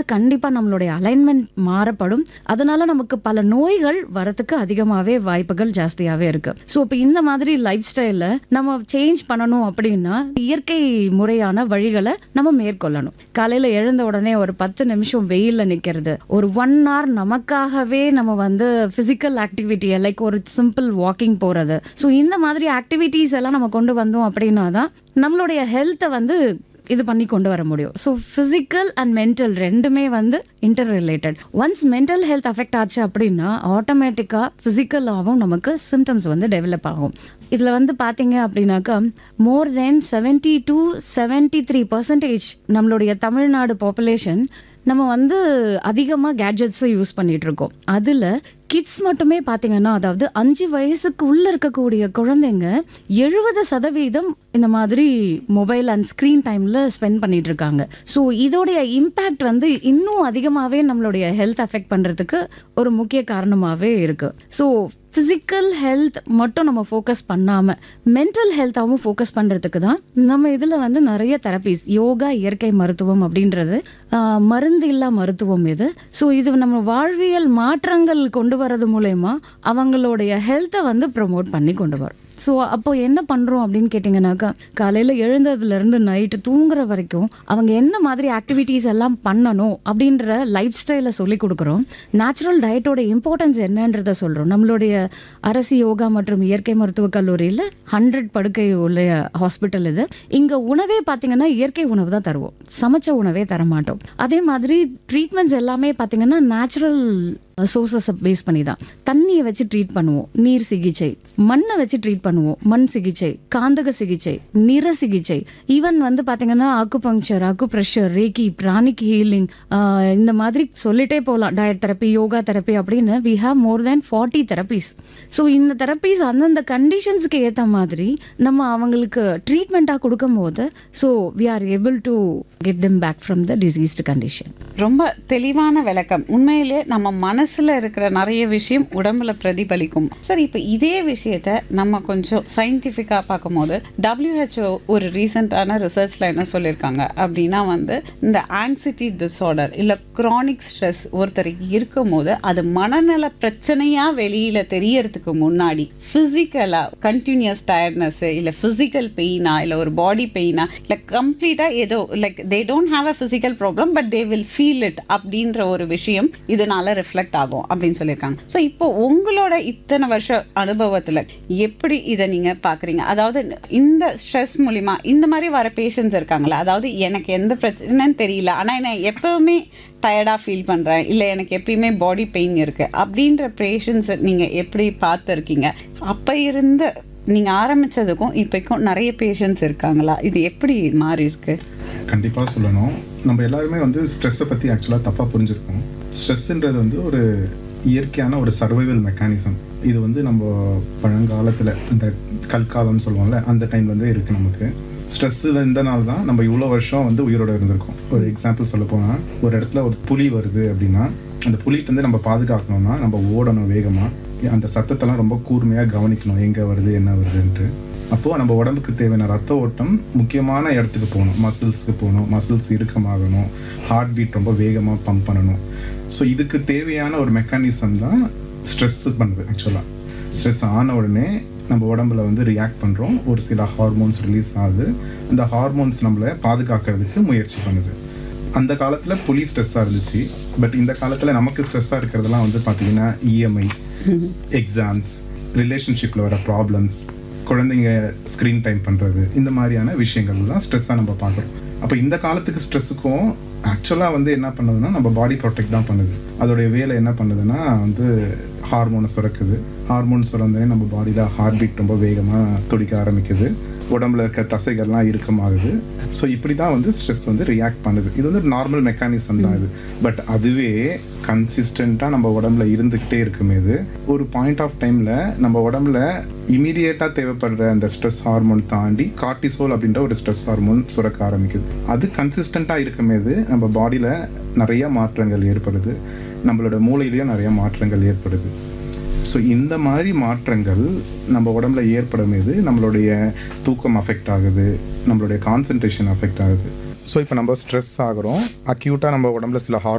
கண்டிப்பாக நம்மளுடைய அலைன்மெண்ட் மாறப்படும் அதனால நமக்கு பல நோய்கள் வரத்துக்கு அதிகமாகவே வாய்ப்புகள் ஜாஸ்தியாகவே இருக்கு ஸோ இப்போ இந்த மாதிரி லைஃப் ஸ்டைலில் நம்ம சேஞ்ச் பண்ணணும் அப்படின்னா இயற்கை முறையான வழிகளை நம்ம மேற்கொள்ளணும் காலையில் எழுந்த உடனே ஒரு பத்து நிமிஷம் வெயிலில் நிற்கிறது ஒரு ஒன் hour நமக்காகவே நம்ம வந்து ஃபிசிக்கல் ஆக்டிவிட்டியை லைக் ஒரு சிம்பிள் வாக்கிங் போகிறது ஸோ இந்த மாதிரி ஆக்டிவிட்டீஸ் எல்லாம் நம்ம கொண்டு வந்தோம் அப்படின்னா தான் நம்மளுடைய ஹெல்த்தை வந்து இது பண்ணி கொண்டு வர முடியும் ஸோ ஃபிசிக்கல் அண்ட் மென்டல் ரெண்டுமே வந்து interrelated once mental health affect ஆச்சு அப்படின்னா ஆட்டோமேட்டிக்காக ஃபிசிக்கலாகவும் நமக்கு சிம்டம்ஸ் வந்து டெவலப் ஆகும் இதில் வந்து பார்த்தீங்க அப்படின்னாக்கா more than seventy two seventy three percentage நம்மளுடைய தமிழ்நாடு பாப்புலேஷன் நம்ம வந்து அதிகமாக கேட்ஜெட்ஸை யூஸ் பண்ணிட்டு இருக்கோம் அதில் கிட்ஸ் மட்டுமே பார்த்தீங்கன்னா அதாவது அஞ்சு வயசுக்கு உள்ள இருக்கக்கூடிய குழந்தைங்க எழுபது சதவீதம் இந்த மாதிரி மொபைல் அண்ட் ஸ்க்ரீன் டைமில் ஸ்பெண்ட் பண்ணிட்டு இருக்காங்க ஸோ இதோடைய இம்பேக்ட் வந்து இன்னும் அதிகமாகவே நம்மளுடைய ஹெல்த் அஃபெக்ட் பண்ணுறதுக்கு ஒரு முக்கிய காரணமாகவே இருக்குது ஸோ ஃபிசிக்கல் ஹெல்த் மட்டும் நம்ம ஃபோக்கஸ் பண்ணாமல் மென்டல் ஹெல்த்தாகவும் ஃபோக்கஸ் பண்ணுறதுக்கு தான் நம்ம இதில் வந்து நிறைய தெரப்பீஸ் யோகா இயற்கை மருத்துவம் அப்படின்றது ஆஹ், மருந்து இல்லா மருத்துவம் இது ஸோ இது நம்ம வாழ்வியல் மாற்றங்கள் கொண்டு வரது மூலயமா அவங்களுடைய ஹெல்த்தை வந்து ப்ரொமோட் பண்ணி கொண்டு வரும் ஸோ அப்போ என்ன பண்ணுறோம் அப்படின்னு கேட்டிங்கனாக்கா காலையில் எழுந்ததுலேருந்து நைட்டு தூங்குற வரைக்கும் அவங்க என்ன மாதிரி ஆக்டிவிட்டீஸ் எல்லாம் பண்ணணும் அப்படின்ற லைஃப் ஸ்டைலை சொல்லி கொடுக்குறோம் நேச்சுரல் டயட்டோட இம்பார்ட்டன்ஸ் என்னன்றதை சொல்கிறோம் நம்மளுடைய அரசு யோகா மற்றும் இயற்கை மருத்துவக் கல்லூரியில் ஹண்ட்ரட் படுக்கை உள்ள ஹாஸ்பிட்டல் இது இங்கே உணவே பார்த்தீங்கன்னா இயற்கை உணவு தான் தருவோம் சமைச்ச உணவே தர மாட்டோம் அதே மாதிரி ட்ரீட்மெண்ட்ஸ் எல்லாமே பார்த்தீங்கன்னா நேச்சுரல் சோர்சஸை பேஸ் பண்ணி தான் தண்ணியை வச்சு ட்ரீட் பண்ணுவோம் நீர் சிகிச்சை மண்ணை வச்சு ட்ரீட் பண்ணுவோம் மண் சிகிச்சை காந்தக சிகிச்சை நிற சிகிச்சை ஈவன் வந்து பார்த்தீங்கன்னா அக்கு பங்க்சர் அக்கு ப்ரெஷர் ரேக்கி பிராணிக் ஹீலிங் இந்த மாதிரி சொல்லிட்டே போகலாம் டயட் தெரப்பி யோகா தெரப்பி அப்படின்னு we have more than forty therapies so இந்த தெரப்பீஸ் அந்தந்த கண்டிஷன்ஸ்க்கு ஏற்ற மாதிரி நம்ம அவங்களுக்கு ட்ரீட்மெண்ட்டாக கொடுக்கும்போது so we are able to get them back from the diseased condition ரொம்ப தெளிவான விளக்கம் உண்மையிலே நம்ம மனசுல இருக்கிற நிறைய விஷயம் உடம்புல பிரதிபலிக்கும் சரி இப்போ இதே விஷயத்த நம்ம கொஞ்சம் சயின்டிஃபிக்காக பார்க்கும்போது WHO ஒரு ரீசெண்டான ரிசர்ச்ல என்ன சொல்லியிருக்காங்க அப்படின்னா வந்து இந்த ஆங்ஸிட்டி டிஸார்டர் இல்லை க்ரானிக் ஸ்ட்ரெஸ் ஒருத்தருக்கு இருக்கும்போது அது மனநல பிரச்சனையா வெளியில தெரியறதுக்கு முன்னாடி ஃபிசிக்கலா கண்டினியூஸ் டயர்ட்னஸ் இல்லை ஃபிசிக்கல் பெயினா இல்லை ஒரு பாடி பெயினா இல்லை கம்ப்ளீட்டாக ஏதோ like they don't have a physical problem but they will feel it அப்படின்ற ஒரு விஷயம் இதனால ரிஃப்ளெக்ட் ஆகும் அப்படின்னு சொல்லியிருக்காங்க ஸோ இப்போ உங்களோட இத்தனை வருஷ அனுபவத்தில் எப்படி இதை நீங்கள் பார்க்குறீங்க அதாவது இந்த ஸ்ட்ரெஸ் மூலிமா இந்த மாதிரி வர பேஷண்ட்ஸ் இருக்காங்களா அதாவது எனக்கு எந்த பிரச்சனைன்னு தெரியல ஆனால் நான் எப்பவுமே டயர்டாக ஃபீல் பண்ணுறேன் இல்லை எனக்கு எப்பயுமே பாடி பெயின் இருக்குது அப்படின்ற பேஷண்ட்ஸை நீங்கள் எப்படி பார்த்துருக்கீங்க அப்போ இருந்த நீங்கள் ஆரம்பித்ததுக்கும் இப்போக்கும் நிறைய பேஷண்ட்ஸ் இருக்காங்களா இது எப்படி மாறி இருக்கு கண்டிப்பாக சொல்லணும் நம்ம எல்லாருமே வந்து ஸ்ட்ரெஸ்ஸை பற்றி ஆக்சுவலாக தப்பாக புரிஞ்சிருக்கோம் ஸ்ட்ரெஸ்ஸுன்றது வந்து ஒரு இயற்கையான ஒரு சர்வைவல் மெக்கானிசம் இது வந்து நம்ம பழங்காலத்தில் இந்த கல்காலம் சொல்லுவோம்ல அந்த டைம்லேருந்தே இருக்குது நமக்கு ஸ்ட்ரெஸ் இருந்தனால தான் நம்ம இவ்வளோ வருஷம் வந்து உயிரோட இருந்திருக்கோம் ஒரு எக்ஸாம்பிள் சொல்ல போனால் ஒரு இடத்துல ஒரு புலி வருது அப்படின்னா அந்த புலிகிட்டேருந்து நம்ம பாதுகாக்கணும்னா நம்ம ஓடணும் வேகமாக அந்த சத்தத்தெல்லாம் ரொம்ப கூர்மையாக கவனிக்கணும் எங்கே வருது என்ன வருதுன்ட்டு அப்போது நம்ம உடம்புக்கு தேவையான ரத்த ஓட்டம் முக்கியமான இடத்துக்கு போகணும் மசில்ஸ்க்கு போகணும் மசில்ஸ் இறுக்கமாகணும் ஹார்ட் பீட் ரொம்ப வேகமாக பம்ப் பண்ணணும் ஸோ இதுக்கு தேவையான ஒரு மெக்கானிசம் தான் ஸ்ட்ரெஸ் பண்ணுது ஆக்சுவலாக ஸ்ட்ரெஸ் ஆன உடனே நம்ம உடம்புல வந்து ரியாக்ட் பண்ணுறோம் ஒரு சில ஹார்மோன்ஸ் ரிலீஸ் ஆகுது அந்த ஹார்மோன்ஸ் நம்மளை பாதுகாக்கிறதுக்கு முயற்சி பண்ணுது அந்த காலத்தில் புலி ஸ்ட்ரெஸ்ஸாக இருந்துச்சு பட் இந்த காலத்தில் நமக்கு ஸ்ட்ரெஸ்ஸாக இருக்கிறதெல்லாம் வந்து பார்த்தீங்கன்னா இஎம்ஐ எக்ஸாம்ஸ் ரிலேஷன்ஷிப்பில் வர ப்ராப்ளம்ஸ் குழந்தைங்க ஸ்க்ரீன் டைம் பண்ணுறது இந்த மாதிரியான விஷயங்கள் தான் ஸ்ட்ரெஸ்ஸாக நம்ம பார்க்குறோம் அப்போ இந்த காலத்துக்கு ஸ்ட்ரெஸ்ஸுக்கும் ஆக்சுவலாக வந்து என்ன பண்ணுதுன்னா நம்ம பாடி ப்ரொடெக்ட் தான் பண்ணுது அதோடைய வேலை என்ன பண்ணுதுன்னா வந்து ஹார்மோனை சுரக்குது ஹார்மோன் சுரந்தோடனே நம்ம பாடியில் ஹார்ட் பீட் ரொம்ப வேகமாக துடிக்க ஆரம்பிக்குது உடம்புல இருக்க தசைகள்லாம் இறுக்கமாகுது ஸோ இப்படி தான் வந்து ஸ்ட்ரெஸ் வந்து ரியாக்ட் பண்ணுது இது வந்து நார்மல் மெக்கானிசம் தான் இது பட் அதுவே கன்சிஸ்டண்ட்டாக நம்ம உடம்புல இருந்துக்கிட்டே இருக்குமேது ஒரு பாயிண்ட் ஆஃப் டைமில் நம்ம உடம்புல இமீடியட்டாக தேவைப்படுற அந்த ஸ்ட்ரெஸ் ஹார்மோன் தாண்டி கார்டிசோல் அப்படின்ற ஒரு ஸ்ட்ரெஸ் ஹார்மோன் சுரக்க ஆரம்பிக்குது அது கன்சிஸ்டண்ட்டாக இருக்குமேது நம்ம பாடியில் நிறைய மாற்றங்கள் ஏற்படுது நம்மளோட மூளையிலையும் நிறைய மாற்றங்கள் ஏற்படுது ஸோ இந்த மாதிரி மாற்றங்கள் நம்ம உடம்புல ஏற்படும் போது நம்மளுடைய தூக்கம் அஃபெக்ட் ஆகுது நம்மளுடைய கான்சென்ட்ரேஷன் அஃபெக்ட் ஆகுது ஸோ இப்போ நம்ம ஸ்ட்ரெஸ் ஆகிறோம் அக்யூட்டாக நம்ம உடம்புல சில ஹார்